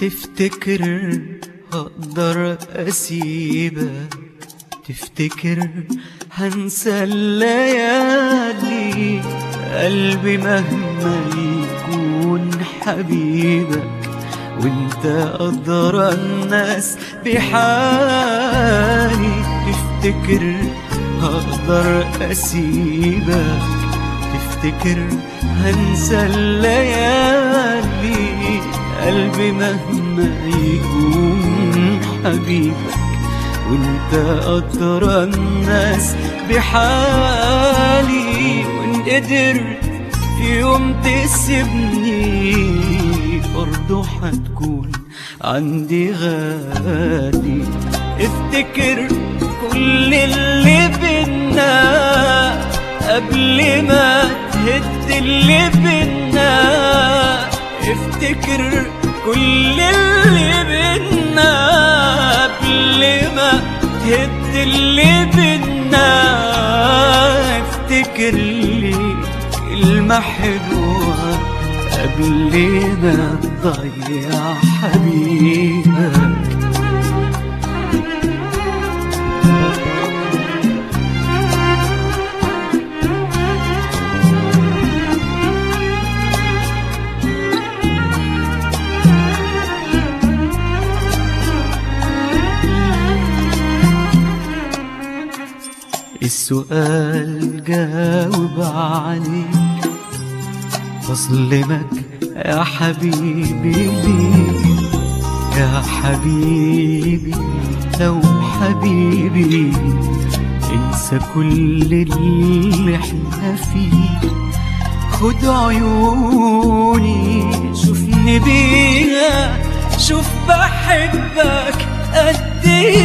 تفتكر هقدر اسيبك تفتكر هنسى الليالي قلبي مهما يكون حبيبك وانت أدرى الناس بحالي تفتكر هقدر أسيبك تفتكر هنسى الليالي قلبي مهما يكون حبيبك وانت أدرى الناس بحالي وان قدرت في يوم تسيبني برضه هتكون عندي غالي افتكر كل اللي بينا قبل ما تهد اللي بينا افتكر كل اللي بينا قبل ما تهد اللي بينا افتكر لي كلمة حلوة قبل ما تضيع حبيبك السؤال جاوب عليه بظلمك يا حبيبي ليه يا حبيبي لو حبيبي انسى كل اللي احنا فيه خد عيوني شوفني بيها شوف بحبك قد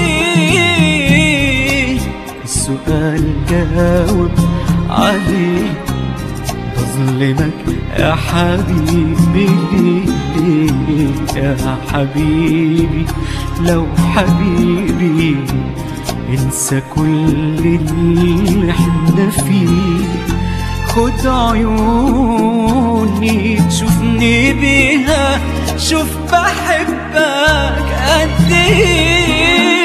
ايه السؤال جاوب عليه بظلمك يا حبيبي ليه يا حبيبي لو حبيبي انسى كل اللي احنا فيه خد عيوني تشوفني بيها شوف بحبك قد ايه